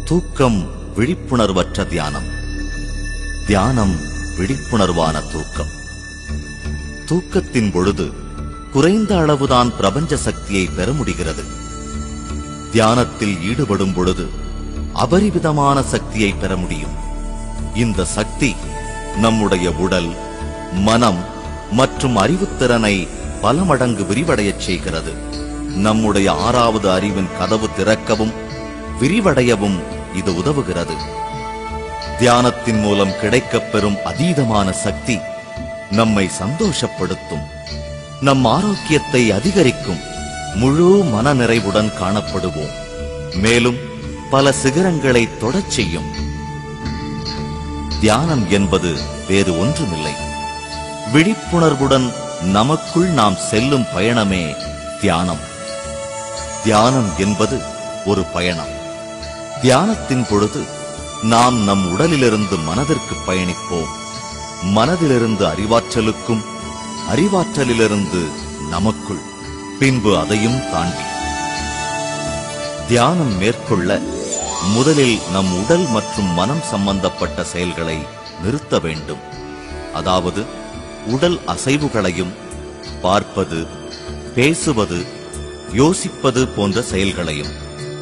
தூக்கம் விழிப்புணர்வற்ற தியானம் தியானம் விழிப்புணர்வான தூக்கம் தூக்கத்தின் பொழுது குறைந்த அளவுதான் பிரபஞ்ச சக்தியை பெற முடிகிறது தியானத்தில் ஈடுபடும் பொழுது அபரிவிதமான சக்தியை பெற முடியும் இந்த சக்தி நம்முடைய உடல் மனம் மற்றும் அறிவுத்திறனை பல மடங்கு விரிவடையச் செய்கிறது நம்முடைய ஆறாவது அறிவின் கதவு திறக்கவும் விரிவடையவும் இது உதவுகிறது தியானத்தின் மூலம் கிடைக்கப் பெறும் அதீதமான சக்தி நம்மை சந்தோஷப்படுத்தும் நம் ஆரோக்கியத்தை அதிகரிக்கும் முழு மனநிறைவுடன் காணப்படுவோம் மேலும் பல சிகரங்களை தொடச் செய்யும் தியானம் என்பது வேறு ஒன்றுமில்லை விழிப்புணர்வுடன் நமக்குள் நாம் செல்லும் பயணமே தியானம் தியானம் என்பது ஒரு பயணம் தியானத்தின் பொழுது நாம் நம் உடலிலிருந்து மனதிற்கு பயணிப்போம் மனதிலிருந்து அறிவாற்றலுக்கும் அறிவாற்றலிலிருந்து நமக்குள் பின்பு அதையும் தாண்டி தியானம் மேற்கொள்ள முதலில் நம் உடல் மற்றும் மனம் சம்பந்தப்பட்ட செயல்களை நிறுத்த வேண்டும் அதாவது உடல் அசைவுகளையும் பார்ப்பது பேசுவது யோசிப்பது போன்ற செயல்களையும்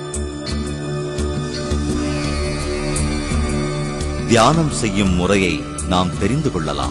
தியானம் செய்யும் முறையை நாம் தெரிந்து கொள்ளலாம்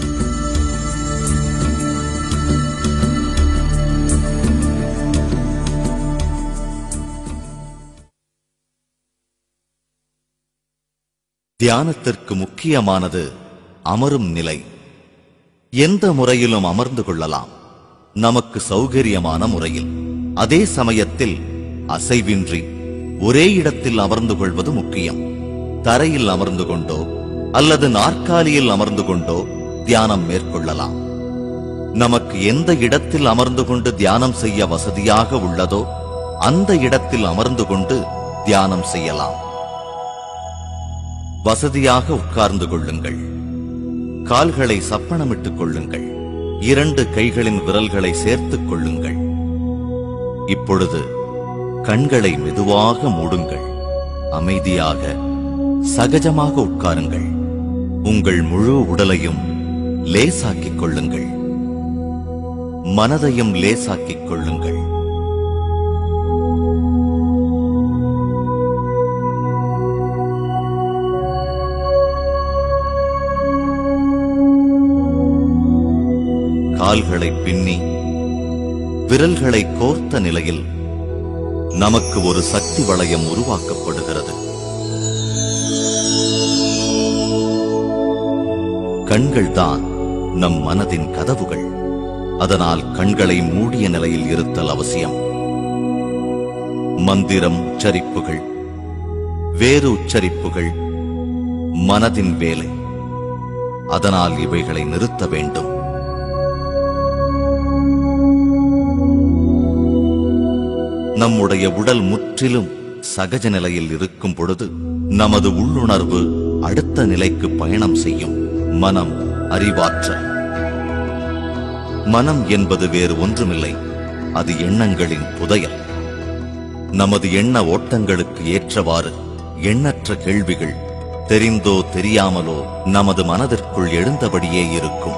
தியானத்திற்கு முக்கியமானது அமரும் நிலை எந்த முறையிலும் அமர்ந்து கொள்ளலாம் நமக்கு சௌகரியமான முறையில் அதே சமயத்தில் அசைவின்றி ஒரே இடத்தில் அமர்ந்து கொள்வது முக்கியம் தரையில் அமர்ந்து கொண்டோ அல்லது நாற்காலியில் அமர்ந்து கொண்டோ தியானம் மேற்கொள்ளலாம் நமக்கு எந்த இடத்தில் அமர்ந்து கொண்டு தியானம் செய்ய வசதியாக உள்ளதோ அந்த இடத்தில் அமர்ந்து கொண்டு தியானம் செய்யலாம் வசதியாக உட்கார்ந்து கொள்ளுங்கள் கால்களை சப்பனமிட்டுக் கொள்ளுங்கள் இரண்டு கைகளின் விரல்களை சேர்த்துக் கொள்ளுங்கள் இப்பொழுது கண்களை மெதுவாக மூடுங்கள் அமைதியாக சகஜமாக உட்காருங்கள் உங்கள் முழு உடலையும் லேசாக்கிக் கொள்ளுங்கள் மனதையும் லேசாக்கிக் கொள்ளுங்கள் கால்களை பின்னி விரல்களை கோர்த்த நிலையில் நமக்கு ஒரு சக்தி வளையம் உருவாக்கப்படுகிறது கண்கள்தான் நம் மனதின் கதவுகள் அதனால் கண்களை மூடிய நிலையில் இருத்தல் அவசியம் மந்திரம் உச்சரிப்புகள் வேறு உச்சரிப்புகள் மனதின் வேலை அதனால் இவைகளை நிறுத்த வேண்டும் நம்முடைய உடல் முற்றிலும் சகஜ நிலையில் இருக்கும் பொழுது நமது உள்ளுணர்வு அடுத்த நிலைக்கு பயணம் செய்யும் மனம் அறிவாற்றல் மனம் என்பது வேறு ஒன்றுமில்லை அது எண்ணங்களின் புதையல் நமது எண்ண ஓட்டங்களுக்கு ஏற்றவாறு எண்ணற்ற கேள்விகள் தெரிந்தோ தெரியாமலோ நமது மனதிற்குள் எழுந்தபடியே இருக்கும்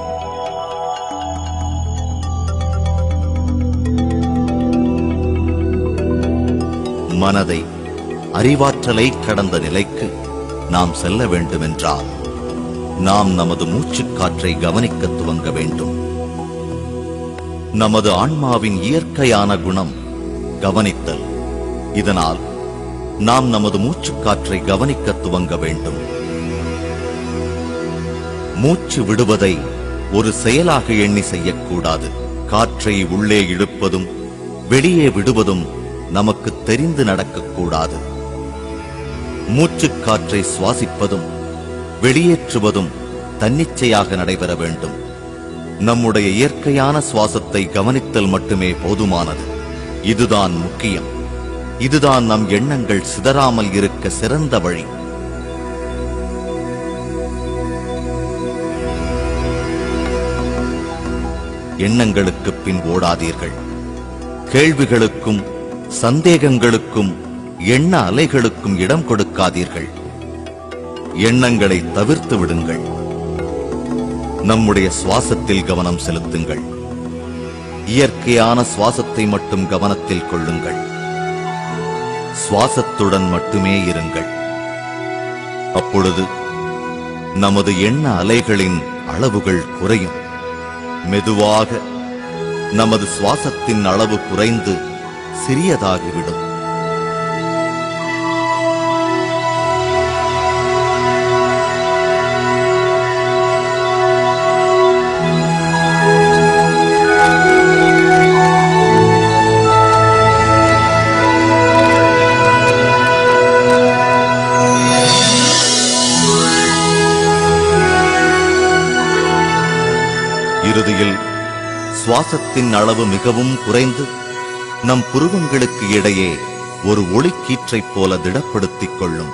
மனதை அறிவாற்றலை கடந்த நிலைக்கு நாம் செல்ல வேண்டுமென்றால் நாம் நமது மூச்சுக் காற்றை கவனிக்க துவங்க வேண்டும் நமது ஆன்மாவின் இயற்கையான குணம் கவனித்தல் இதனால் நாம் நமது மூச்சுக் காற்றை கவனிக்க துவங்க வேண்டும் மூச்சு விடுவதை ஒரு செயலாக எண்ணி செய்யக்கூடாது காற்றை உள்ளே இழுப்பதும் வெளியே விடுவதும் நமக்கு தெரிந்து நடக்கக்கூடாது மூச்சுக் காற்றை சுவாசிப்பதும் வெளியேற்றுவதும் தன்னிச்சையாக நடைபெற வேண்டும் நம்முடைய இயற்கையான சுவாசத்தை கவனித்தல் மட்டுமே போதுமானது இதுதான் முக்கியம் இதுதான் நம் எண்ணங்கள் சிதறாமல் இருக்க சிறந்த வழி எண்ணங்களுக்கு பின் ஓடாதீர்கள் கேள்விகளுக்கும் சந்தேகங்களுக்கும் எண்ண அலைகளுக்கும் இடம் கொடுக்காதீர்கள் எண்ணங்களை தவிர்த்து விடுங்கள் நம்முடைய சுவாசத்தில் கவனம் செலுத்துங்கள் இயற்கையான சுவாசத்தை மட்டும் கவனத்தில் கொள்ளுங்கள் சுவாசத்துடன் மட்டுமே இருங்கள் அப்பொழுது நமது எண்ண அலைகளின் அளவுகள் குறையும் மெதுவாக நமது சுவாசத்தின் அளவு குறைந்து சிறியதாகிவிடும் இறுதியில் சுவாசத்தின் அளவு மிகவும் குறைந்து நம் புருவங்களுக்கு இடையே ஒரு ஒளிக்கீற்றைப் போல திடப்படுத்திக் கொள்ளும்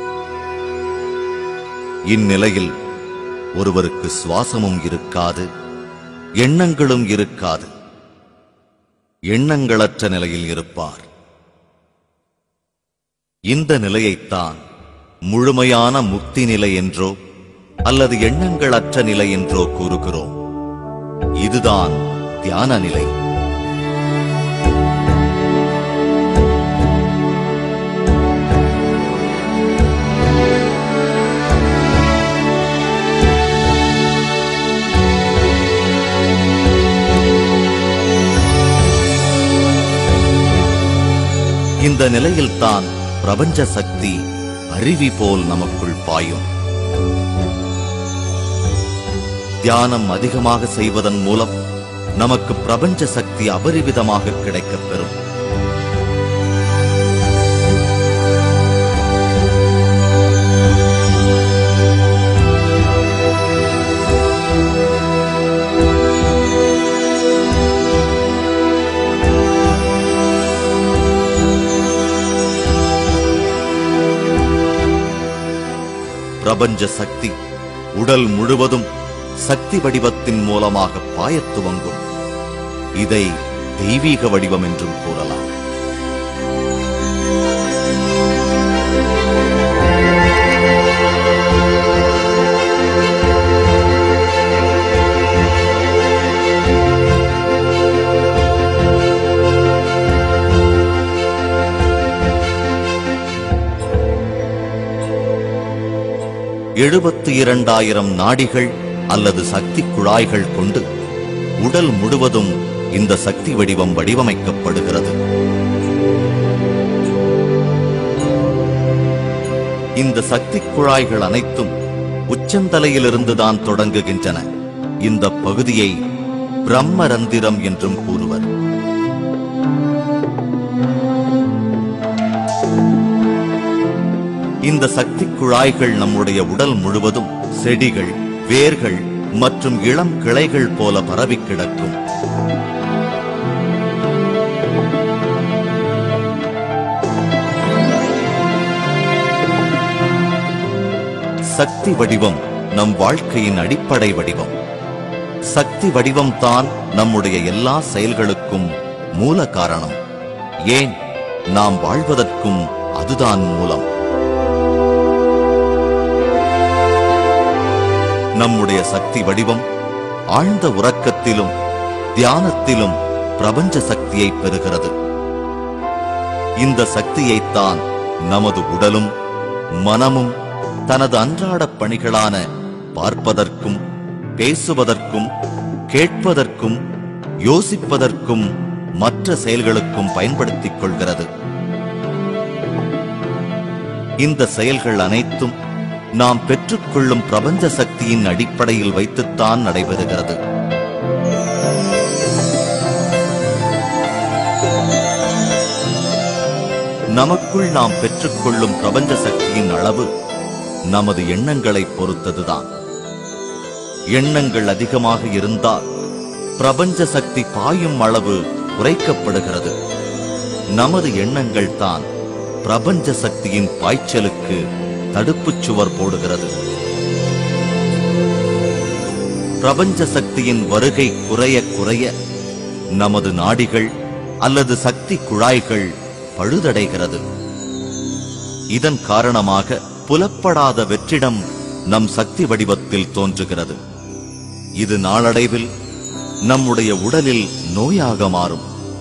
இந்நிலையில் ஒருவருக்கு சுவாசமும் இருக்காது எண்ணங்களும் இருக்காது எண்ணங்களற்ற நிலையில் இருப்பார் இந்த நிலையைத்தான் முழுமையான முக்தி நிலை என்றோ அல்லது எண்ணங்களற்ற நிலை என்றோ கூறுகிறோம் இதுதான் தியான நிலை இந்த நிலையில்தான் பிரபஞ்ச சக்தி அருவி போல் நமக்குள் பாயும் தியானம் அதிகமாக செய்வதன் மூலம் நமக்கு பிரபஞ்ச சக்தி அபரிவிதமாக கிடைக்கப் பெறும் பிரபஞ்ச சக்தி உடல் முழுவதும் சக்தி வடிவத்தின் மூலமாக பாயத் துவங்கும் இதை தெய்வீக வடிவம் என்றும் கூறலாம் எழுபத்தி இரண்டாயிரம் நாடிகள் அல்லது சக்தி குழாய்கள் கொண்டு உடல் முழுவதும் இந்த சக்தி வடிவம் வடிவமைக்கப்படுகிறது இந்த சக்தி குழாய்கள் அனைத்தும் உச்சந்தலையிலிருந்துதான் தொடங்குகின்றன இந்த பகுதியை பிரம்மரந்திரம் என்றும் கூறுவர் இந்த சக்தி குழாய்கள் நம்முடைய உடல் முழுவதும் செடிகள் வேர்கள் மற்றும் இளம் கிளைகள் போல பரவி கிடக்கும் சக்தி வடிவம் நம் வாழ்க்கையின் அடிப்படை வடிவம் சக்தி வடிவம் தான் நம்முடைய எல்லா செயல்களுக்கும் மூல காரணம் ஏன் நாம் வாழ்வதற்கும் அதுதான் மூலம் நம்முடைய சக்தி வடிவம் ஆழ்ந்த உறக்கத்திலும் தியானத்திலும் பிரபஞ்ச சக்தியை பெறுகிறது இந்த சக்தியைத்தான் நமது உடலும் மனமும் தனது அன்றாட பணிகளான பார்ப்பதற்கும் பேசுவதற்கும் கேட்பதற்கும் யோசிப்பதற்கும் மற்ற செயல்களுக்கும் பயன்படுத்திக் கொள்கிறது இந்த செயல்கள் அனைத்தும் நாம் பெற்றுக்கொள்ளும் பிரபஞ்ச சக்தியின் அடிப்படையில் வைத்துத்தான் நடைபெறுகிறது நமக்குள் நாம் பெற்றுக்கொள்ளும் பிரபஞ்ச சக்தியின் அளவு நமது எண்ணங்களை பொறுத்ததுதான் எண்ணங்கள் அதிகமாக இருந்தால் பிரபஞ்ச சக்தி பாயும் அளவு குறைக்கப்படுகிறது நமது எண்ணங்கள் தான் பிரபஞ்ச சக்தியின் பாய்ச்சலுக்கு தடுப்புச் சுவர் போடுகிறது பிரபஞ்ச சக்தியின் வருகை குறைய குறைய நமது நாடிகள் அல்லது சக்தி குழாய்கள் பழுதடைகிறது இதன் காரணமாக புலப்படாத வெற்றிடம் நம் சக்தி வடிவத்தில் தோன்றுகிறது இது நாளடைவில் நம்முடைய உடலில் நோயாக மாறும்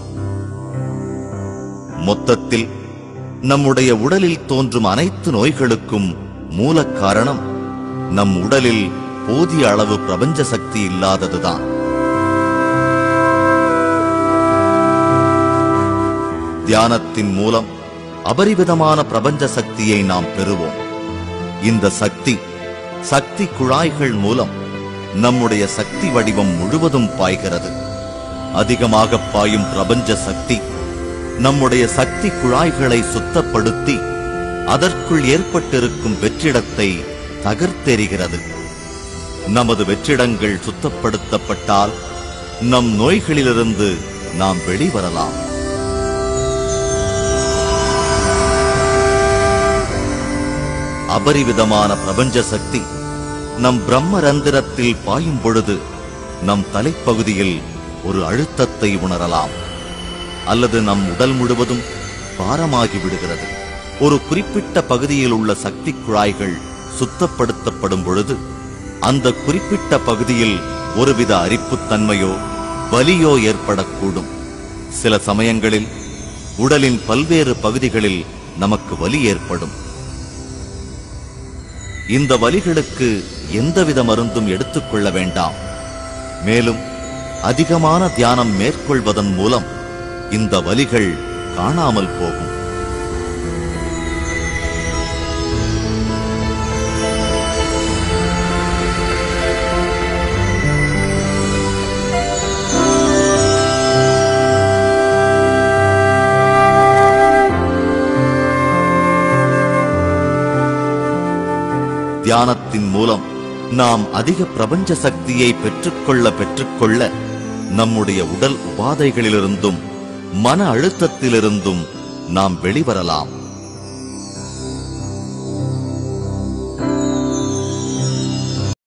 மொத்தத்தில் நம்முடைய உடலில் தோன்றும் அனைத்து நோய்களுக்கும் மூல காரணம் நம் உடலில் போதிய அளவு பிரபஞ்ச சக்தி இல்லாததுதான் தியானத்தின் மூலம் அபரிவிதமான பிரபஞ்ச சக்தியை நாம் பெறுவோம் இந்த சக்தி சக்தி குழாய்கள் மூலம் நம்முடைய சக்தி வடிவம் முழுவதும் பாய்கிறது அதிகமாக பாயும் பிரபஞ்ச சக்தி நம்முடைய சக்தி குழாய்களை சுத்தப்படுத்தி அதற்குள் ஏற்பட்டிருக்கும் வெற்றிடத்தை தகர்த்தெறிகிறது நமது வெற்றிடங்கள் சுத்தப்படுத்தப்பட்டால் நம் நோய்களிலிருந்து நாம் வெளிவரலாம் அபரிவிதமான பிரபஞ்ச சக்தி நம் பிரம்ம ரந்திரத்தில் பாயும் பொழுது நம் தலைப்பகுதியில் ஒரு அழுத்தத்தை உணரலாம் அல்லது நம் உடல் முழுவதும் பாரமாகி விடுகிறது ஒரு குறிப்பிட்ட பகுதியில் உள்ள சக்தி குழாய்கள் சுத்தப்படுத்தப்படும் பொழுது அந்த குறிப்பிட்ட பகுதியில் ஒருவித அரிப்புத்தன்மையோ வலியோ ஏற்படக்கூடும் சில சமயங்களில் உடலின் பல்வேறு பகுதிகளில் நமக்கு வலி ஏற்படும் இந்த வலிகளுக்கு எந்தவித மருந்தும் எடுத்துக்கொள்ள வேண்டாம் மேலும் அதிகமான தியானம் மேற்கொள்வதன் மூலம் இந்த வலிகள் காணாமல் போகும் தியானத்தின் மூலம் நாம் அதிக பிரபஞ்ச சக்தியை பெற்றுக்கொள்ள பெற்றுக்கொள்ள நம்முடைய உடல் உபாதைகளிலிருந்தும் மன அழுத்தத்திலிருந்தும் நாம் வெளிவரலாம்